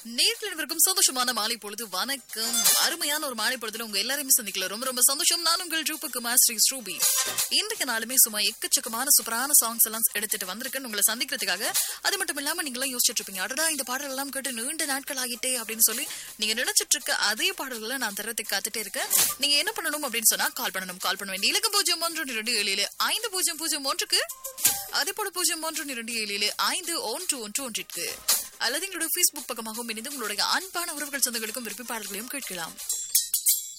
நேர்களிடவிருக்கும் சந்தோஷமான மாலை பொழுது வணக்கம் அருமையான ஒரு மாலை பொழுதுல உங்க எல்லாரையுமே சந்திக்கல ரொம்ப ரொம்ப சந்தோஷம் நான் உங்கள் ரூபகுமார் ஸ்ரீ ஸ்ரூபி இன்றைக்கு நாளுமே சும்மா எக்கச்சக்கமான சூப்பரான சாங்ஸ் எல்லாம் எடுத்துட்டு வந்திருக்கேன் உங்களை சந்திக்கிறதுக்காக அது மட்டும் இல்லாம நீங்க எல்லாம் யோசிச்சுட்டு இருப்பீங்க அடடா இந்த பாடல் எல்லாம் கேட்டு நீண்ட நாட்கள் ஆகிட்டே அப்படின்னு சொல்லி நீங்க நினைச்சிட்டு இருக்க அதே பாடல்களை நான் தரத்துக்கு காத்துட்டே இருக்கேன் நீங்க என்ன பண்ணணும் அப்படின்னு சொன்னா கால் பண்ணணும் கால் பண்ண வேண்டிய இலக்கம் பூஜ்ஜியம் ஒன்று இரண்டு ஏழு ஏழு ஐந்து பூஜ்ஜியம் பூஜ்ஜியம் ஒன்றுக்கு அதே போல பூஜ்ஜியம் ஒன்று இரண்டு ஏழு ஏழு ஐந்து ஒன்று ஒன்று ஒன்றிற்கு அல்லது எங்களுடைய Facebook பக்கமாகவும் இணைந்து உங்களுடைய அன்பான உறவுகள் சொந்தங்களுக்கும் விருப்ப பாடல்களையும் கேட்கலாம்